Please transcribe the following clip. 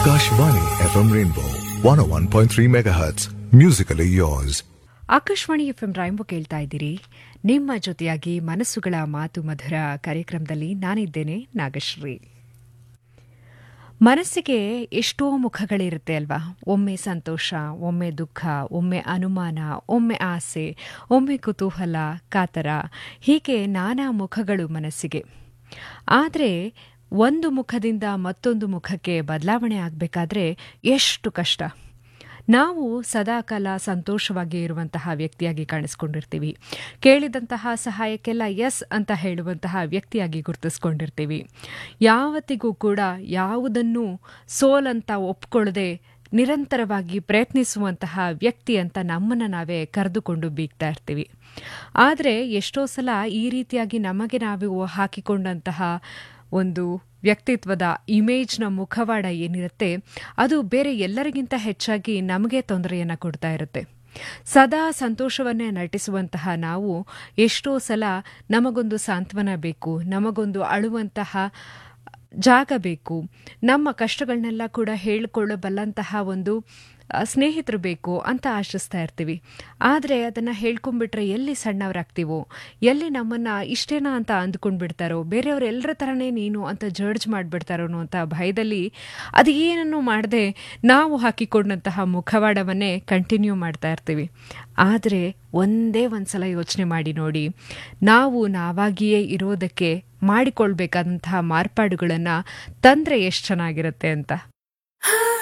Akashvani FM Rainbow 101.3 MHz. Musically yours. Akashvani F M ರಾಯಂಬು ಕೇಳ್ತಾ ಇದ್ದೀರಿ ನಿಮ್ಮ ಜೊತೆಯಾಗಿ ಮನಸ್ಸುಗಳ ಮಾತು ಮಧುರ ಕಾರ್ಯಕ್ರಮದಲ್ಲಿ ನಾನಿದ್ದೇನೆ ನಾಗಶ್ರೀ ಮನಸ್ಸಿಗೆ ಎಷ್ಟೋ ಮುಖಗಳಿರುತ್ತೆ ಅಲ್ವಾ ಒಮ್ಮೆ ಸಂತೋಷ ಒಮ್ಮೆ ದುಃಖ ಒಮ್ಮೆ ಅನುಮಾನ ಒಮ್ಮೆ ಆಸೆ ಒಮ್ಮೆ ಕುತೂಹಲ ಕಾತರ ಹೀಗೆ ನಾನಾ ಮುಖಗಳು ಮನಸ್ಸಿಗೆ ಆದರೆ ಒಂದು ಮುಖದಿಂದ ಮತ್ತೊಂದು ಮುಖಕ್ಕೆ ಬದಲಾವಣೆ ಆಗಬೇಕಾದ್ರೆ ಎಷ್ಟು ಕಷ್ಟ ನಾವು ಸದಾಕಾಲ ಸಂತೋಷವಾಗಿ ಇರುವಂತಹ ವ್ಯಕ್ತಿಯಾಗಿ ಕಾಣಿಸ್ಕೊಂಡಿರ್ತೀವಿ ಕೇಳಿದಂತಹ ಸಹಾಯಕ್ಕೆಲ್ಲ ಎಸ್ ಅಂತ ಹೇಳುವಂತಹ ವ್ಯಕ್ತಿಯಾಗಿ ಗುರುತಿಸ್ಕೊಂಡಿರ್ತೀವಿ ಯಾವತ್ತಿಗೂ ಕೂಡ ಯಾವುದನ್ನು ಸೋಲಂತ ಒಪ್ಕೊಳ್ಳದೆ ನಿರಂತರವಾಗಿ ಪ್ರಯತ್ನಿಸುವಂತಹ ವ್ಯಕ್ತಿ ಅಂತ ನಮ್ಮನ್ನು ನಾವೇ ಕರೆದುಕೊಂಡು ಬೀಗ್ತಾ ಇರ್ತೀವಿ ಆದರೆ ಎಷ್ಟೋ ಸಲ ಈ ರೀತಿಯಾಗಿ ನಮಗೆ ನಾವು ಹಾಕಿಕೊಂಡಂತಹ ಒಂದು ವ್ಯಕ್ತಿತ್ವದ ಇಮೇಜ್ನ ಮುಖವಾಡ ಏನಿರುತ್ತೆ ಅದು ಬೇರೆ ಎಲ್ಲರಿಗಿಂತ ಹೆಚ್ಚಾಗಿ ನಮಗೆ ತೊಂದರೆಯನ್ನು ಕೊಡ್ತಾ ಇರುತ್ತೆ ಸದಾ ಸಂತೋಷವನ್ನೇ ನಟಿಸುವಂತಹ ನಾವು ಎಷ್ಟೋ ಸಲ ನಮಗೊಂದು ಸಾಂತ್ವನ ಬೇಕು ನಮಗೊಂದು ಅಳುವಂತಹ ಜಾಗ ಬೇಕು ನಮ್ಮ ಕಷ್ಟಗಳನ್ನೆಲ್ಲ ಕೂಡ ಹೇಳಿಕೊಳ್ಳಬಲ್ಲಂತಹ ಒಂದು ಸ್ನೇಹಿತರು ಬೇಕು ಅಂತ ಆಶಿಸ್ತಾ ಇರ್ತೀವಿ ಆದರೆ ಅದನ್ನು ಹೇಳ್ಕೊಂಡ್ಬಿಟ್ರೆ ಎಲ್ಲಿ ಸಣ್ಣವರಾಗ್ತೀವೋ ಎಲ್ಲಿ ನಮ್ಮನ್ನು ಇಷ್ಟೇನಾ ಅಂತ ಅಂದ್ಕೊಂಡ್ಬಿಡ್ತಾರೋ ಬೇರೆಯವ್ರು ಎಲ್ಲರ ಥರನೇ ನೀನು ಅಂತ ಜಡ್ಜ್ ಮಾಡಿಬಿಡ್ತಾರೋ ಅಂತ ಭಯದಲ್ಲಿ ಅದು ಏನನ್ನು ಮಾಡದೆ ನಾವು ಹಾಕಿಕೊಂಡಂತಹ ಮುಖವಾಡವನ್ನೇ ಕಂಟಿನ್ಯೂ ಮಾಡ್ತಾ ಇರ್ತೀವಿ ಆದರೆ ಒಂದೇ ಒಂದು ಸಲ ಯೋಚನೆ ಮಾಡಿ ನೋಡಿ ನಾವು ನಾವಾಗಿಯೇ ಇರೋದಕ್ಕೆ ಮಾಡಿಕೊಳ್ಬೇಕಾದಂತಹ ಮಾರ್ಪಾಡುಗಳನ್ನು ತಂದರೆ ಎಷ್ಟು ಚೆನ್ನಾಗಿರುತ್ತೆ ಅಂತ